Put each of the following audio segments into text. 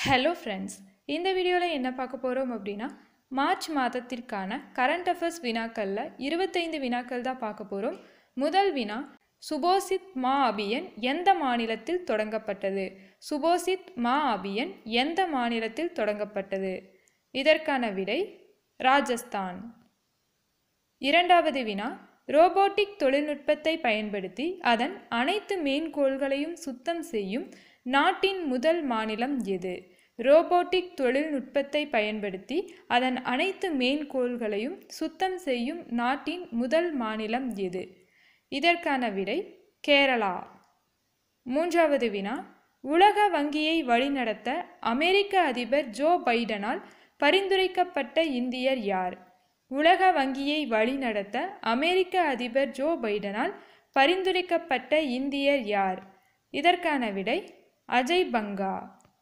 hello friends இந்த வீடியோவில் என்ன பார்க்க போகிறோம் அப்படின்னா மார்ச் மாதத்திற்கான கரண்ட் அஃபேர்ஸ் வினாக்களில் இருபத்தைந்து வினாக்கள் தான் பார்க்க போகிறோம் முதல் வினா சுபோசித் மா அபியன் எந்த மாநிலத்தில் தொடங்கப்பட்டது சுபோசித் மா அபியன் எந்த மாநிலத்தில் தொடங்கப்பட்டது இதற்கான விடை ராஜஸ்தான் இரண்டாவது வினா ரோபோட்டிக் தொழில்நுட்பத்தை பயன்படுத்தி அதன் அனைத்து மேன்கோள்களையும் சுத்தம் செய்யும் நாட்டின் முதல் மாநிலம் எது ரோபோட்டிக் தொழில்நுட்பத்தை பயன்படுத்தி அதன் அனைத்து மேன்கோள்களையும் சுத்தம் செய்யும் நாட்டின் முதல் மாநிலம் எது இதற்கான விடை கேரளா மூன்றாவது வினா உலக வங்கியை வழிநடத்த அமெரிக்க அதிபர் ஜோ பைடனால் பரிந்துரைக்கப்பட்ட இந்தியர் யார் உலக வங்கியை வழிநடத்த அமெரிக்க அதிபர் ஜோ பைடனால் பரிந்துரைக்கப்பட்ட இந்தியர் யார் இதற்கான விடை அஜய் பங்கா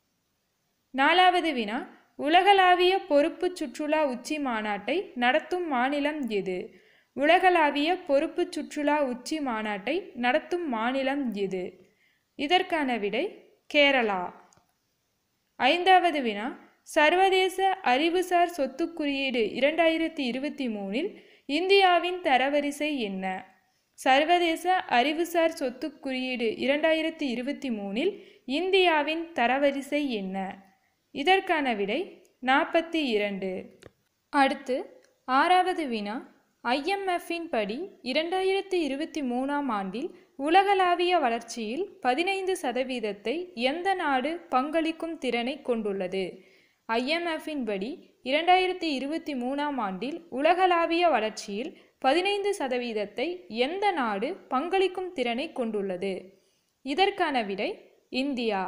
நாலாவது வினா உலகளாவிய பொறுப்பு சுற்றுலா உச்சி மாநாட்டை நடத்தும் மாநிலம் எது உலகளாவிய பொறுப்பு சுற்றுலா உச்சி மாநாட்டை நடத்தும் மாநிலம் எது இதற்கான விடை கேரளா ஐந்தாவது வினா சர்வதேச அறிவுசார் சொத்து குறியீடு இரண்டாயிரத்தி இருபத்தி மூணில் இந்தியாவின் தரவரிசை என்ன சர்வதேச அறிவுசார் சொத்து குறியீடு இரண்டாயிரத்தி இருபத்தி மூணில் இந்தியாவின் தரவரிசை என்ன இதற்கான விடை நாற்பத்தி இரண்டு அடுத்து ஆறாவது வினா ஐஎம்எஃப்பின் படி இரண்டாயிரத்தி இருபத்தி மூணாம் ஆண்டில் உலகளாவிய வளர்ச்சியில் பதினைந்து சதவீதத்தை எந்த நாடு பங்களிக்கும் திறனை கொண்டுள்ளது ஐஎம்எஃப்பின் படி இரண்டாயிரத்தி இருபத்தி மூணாம் ஆண்டில் உலகளாவிய வளர்ச்சியில் பதினைந்து சதவீதத்தை எந்த நாடு பங்களிக்கும் திறனை கொண்டுள்ளது இதற்கான விடை இந்தியா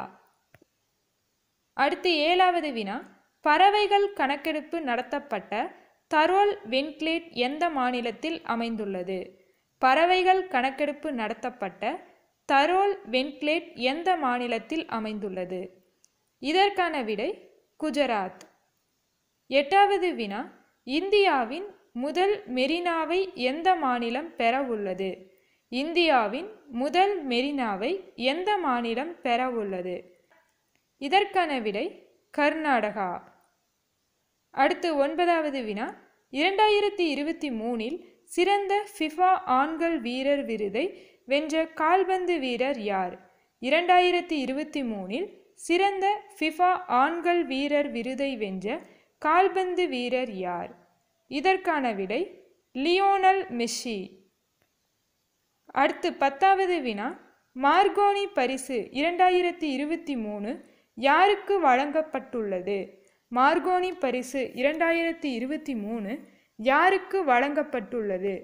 அடுத்து ஏழாவது வினா பறவைகள் கணக்கெடுப்பு நடத்தப்பட்ட தரோல் வென்க்லேட் எந்த மாநிலத்தில் அமைந்துள்ளது பறவைகள் கணக்கெடுப்பு நடத்தப்பட்ட தரோல் வென்க்லேட் எந்த மாநிலத்தில் அமைந்துள்ளது இதற்கான விடை குஜராத் எட்டாவது வினா இந்தியாவின் முதல் மெரினாவை எந்த மாநிலம் பெற உள்ளது இந்தியாவின் முதல் மெரினாவை எந்த மாநிலம் பெற உள்ளது இதற்கான விடை கர்நாடகா அடுத்து ஒன்பதாவது வினா இரண்டாயிரத்தி இருபத்தி மூணில் சிறந்த ஃபிஃபா ஆண்கள் வீரர் விருதை வென்ற கால்பந்து வீரர் யார் இரண்டாயிரத்தி இருபத்தி மூணில் சிறந்த ஃபிஃபா ஆண்கள் வீரர் விருதை வென்ற கால்பந்து வீரர் யார் இதற்கான விடை லியோனல் மெஸ்ஸி அடுத்து பத்தாவது வினா மார்கோனி பரிசு இரண்டாயிரத்தி இருபத்தி மூணு யாருக்கு வழங்கப்பட்டுள்ளது மார்கோனி பரிசு இரண்டாயிரத்தி இருபத்தி மூணு யாருக்கு வழங்கப்பட்டுள்ளது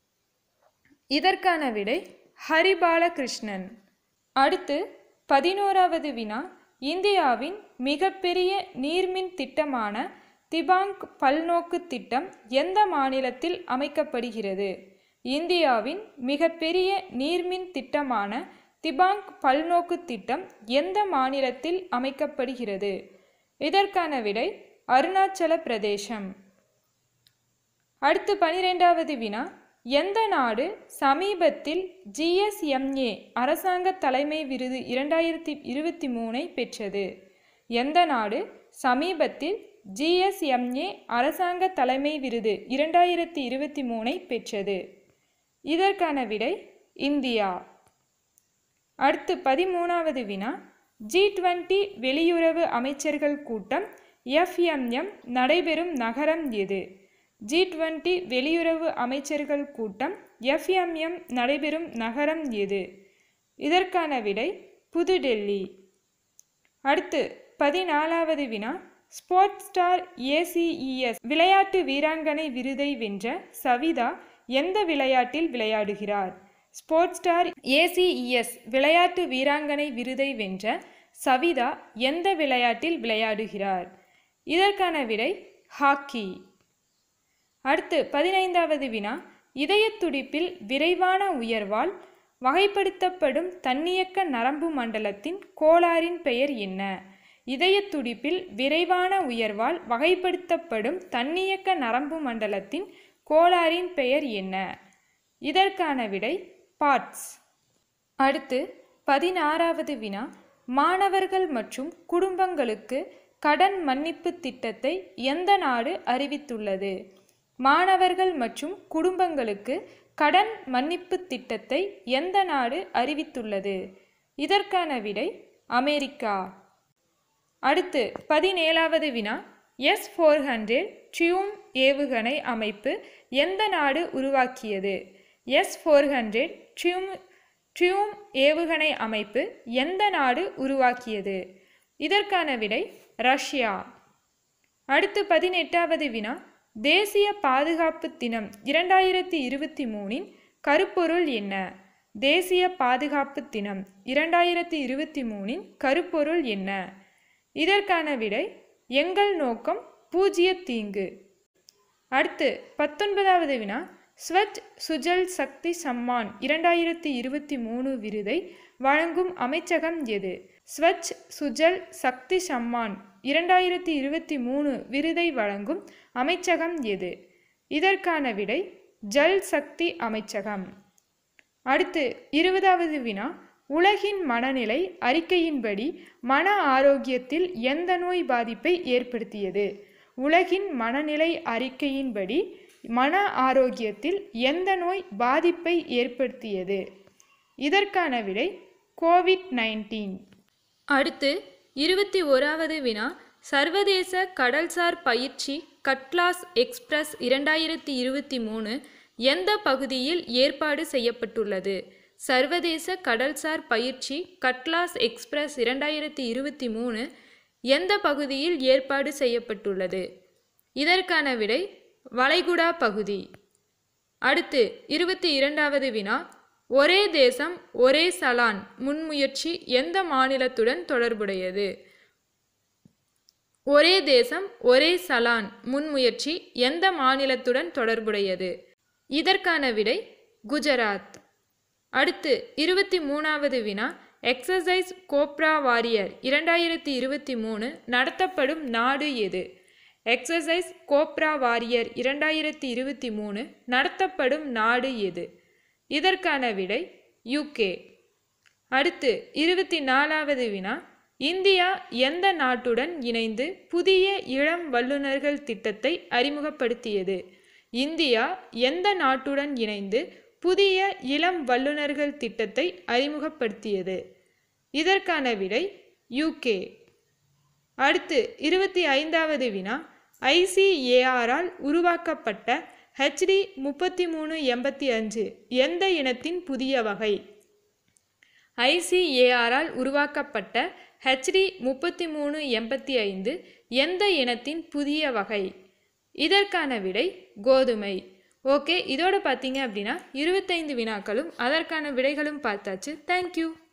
இதற்கான விடை ஹரிபாலகிருஷ்ணன் அடுத்து பதினோராவது வினா இந்தியாவின் மிகப்பெரிய நீர்மின் திட்டமான திபாங் பல்நோக்கு திட்டம் எந்த மாநிலத்தில் அமைக்கப்படுகிறது இந்தியாவின் மிகப்பெரிய நீர்மின் திட்டமான திபாங் பல்நோக்கு திட்டம் எந்த மாநிலத்தில் அமைக்கப்படுகிறது இதற்கான விடை அருணாச்சல பிரதேசம் அடுத்து பனிரெண்டாவது வினா எந்த நாடு சமீபத்தில் ஜிஎஸ்எம்ஏ அரசாங்க தலைமை விருது இரண்டாயிரத்தி இருபத்தி மூணை பெற்றது எந்த நாடு சமீபத்தில் ஜிஎஸ்எம்ஏ அரசாங்க தலைமை விருது இரண்டாயிரத்தி இருபத்தி மூணை பெற்றது இதற்கான விடை இந்தியா அடுத்து பதிமூணாவது வினா ஜி டுவெண்ட்டி வெளியுறவு அமைச்சர்கள் கூட்டம் எஃப்எம்எம் நடைபெறும் நகரம் எது ஜி டுவெண்ட்டி வெளியுறவு அமைச்சர்கள் கூட்டம் எஃப்எம்எம் நடைபெறும் நகரம் எது இதற்கான விடை புதுடெல்லி அடுத்து பதினாலாவது வினா ஸ்போர்ட்ஸ் ஸ்டார் ஏசிஇஎஸ் விளையாட்டு வீராங்கனை விருதை வென்ற சவிதா எந்த விளையாட்டில் விளையாடுகிறார் ஸ்போர்ட்ஸ் ஸ்டார் ஏசிஇஎஸ் விளையாட்டு வீராங்கனை விருதை வென்ற சவிதா எந்த விளையாட்டில் விளையாடுகிறார் இதற்கான விடை ஹாக்கி அடுத்து பதினைந்தாவது வினா இதயத் துடிப்பில் விரைவான உயர்வால் வகைப்படுத்தப்படும் தன்னியக்க நரம்பு மண்டலத்தின் கோளாறின் பெயர் என்ன இதயத் துடிப்பில் விரைவான உயர்வால் வகைப்படுத்தப்படும் தன்னியக்க நரம்பு மண்டலத்தின் கோளாறின் பெயர் என்ன இதற்கான விடை பாட்ஸ் அடுத்து பதினாறாவது வினா மாணவர்கள் மற்றும் குடும்பங்களுக்கு கடன் மன்னிப்பு திட்டத்தை எந்த நாடு அறிவித்துள்ளது மாணவர்கள் மற்றும் குடும்பங்களுக்கு கடன் மன்னிப்பு திட்டத்தை எந்த நாடு அறிவித்துள்ளது இதற்கான விடை அமெரிக்கா அடுத்து பதினேழாவது வினா எஸ் ஃபோர் ஹண்ட்ரட் டியூம் ஏவுகணை அமைப்பு எந்த நாடு உருவாக்கியது எஸ் ஃபோர் ஹண்ட்ரட் டியூம் டியூம் ஏவுகணை அமைப்பு எந்த நாடு உருவாக்கியது இதற்கான விடை ரஷ்யா அடுத்து பதினெட்டாவது வினா தேசிய பாதுகாப்பு தினம் இரண்டாயிரத்தி இருபத்தி மூணின் கருப்பொருள் என்ன தேசிய பாதுகாப்பு தினம் இரண்டாயிரத்தி இருபத்தி மூணின் கருப்பொருள் என்ன இதற்கான விடை எங்கள் நோக்கம் பூஜ்ய தீங்கு அடுத்து பத்தொன்பதாவது வினா ஸ்வச் சுஜல் சக்தி சம்மான் இரண்டாயிரத்தி இருபத்தி மூணு விருதை வழங்கும் அமைச்சகம் எது ஸ்வச் சுஜல் சக்தி சம்மான் இரண்டாயிரத்தி இருபத்தி மூணு விருதை வழங்கும் அமைச்சகம் எது இதற்கான விடை ஜல் சக்தி அமைச்சகம் அடுத்து இருபதாவது வினா உலகின் மனநிலை அறிக்கையின்படி மன ஆரோக்கியத்தில் எந்த நோய் பாதிப்பை ஏற்படுத்தியது உலகின் மனநிலை அறிக்கையின்படி மன ஆரோக்கியத்தில் எந்த நோய் பாதிப்பை ஏற்படுத்தியது இதற்கான விடை கோவிட் நைன்டீன் அடுத்து இருபத்தி ஓராவது வினா சர்வதேச கடல்சார் பயிற்சி கட்லாஸ் எக்ஸ்பிரஸ் இரண்டாயிரத்தி இருபத்தி மூணு எந்த பகுதியில் ஏற்பாடு செய்யப்பட்டுள்ளது சர்வதேச கடல்சார் பயிற்சி கட்லாஸ் எக்ஸ்பிரஸ் இரண்டாயிரத்தி இருபத்தி மூணு எந்த பகுதியில் ஏற்பாடு செய்யப்பட்டுள்ளது இதற்கான விடை வளைகுடா பகுதி அடுத்து இருபத்தி இரண்டாவது வினா ஒரே தேசம் ஒரே சலான் முன்முயற்சி எந்த மாநிலத்துடன் தொடர்புடையது ஒரே தேசம் ஒரே சலான் முன்முயற்சி எந்த மாநிலத்துடன் தொடர்புடையது இதற்கான விடை குஜராத் அடுத்து இருபத்தி மூணாவது வினா எக்ஸசைஸ் கோப்ரா வாரியர் இரண்டாயிரத்தி இருபத்தி மூணு நடத்தப்படும் நாடு எது எக்ஸசைஸ் கோப்ரா வாரியர் இரண்டாயிரத்தி இருபத்தி மூணு நடத்தப்படும் நாடு எது இதற்கான விடை யூகே அடுத்து இருபத்தி நாலாவது வினா இந்தியா எந்த நாட்டுடன் இணைந்து புதிய இளம் வல்லுநர்கள் திட்டத்தை அறிமுகப்படுத்தியது இந்தியா எந்த நாட்டுடன் இணைந்து புதிய இளம் வல்லுநர்கள் திட்டத்தை அறிமுகப்படுத்தியது இதற்கான விடை யூகே அடுத்து இருபத்தி ஐந்தாவது வினா ஐசிஏஆரால் உருவாக்கப்பட்ட ஹெச்டி முப்பத்தி மூணு எண்பத்தி அஞ்சு எந்த இனத்தின் புதிய வகை ஐசிஏஆரால் உருவாக்கப்பட்ட ஹெச்டி முப்பத்தி மூணு எண்பத்தி ஐந்து எந்த இனத்தின் புதிய வகை இதற்கான விடை கோதுமை ஓகே இதோட பார்த்தீங்க அப்படின்னா இருபத்தைந்து வினாக்களும் அதற்கான விடைகளும் பார்த்தாச்சு தேங்க்யூ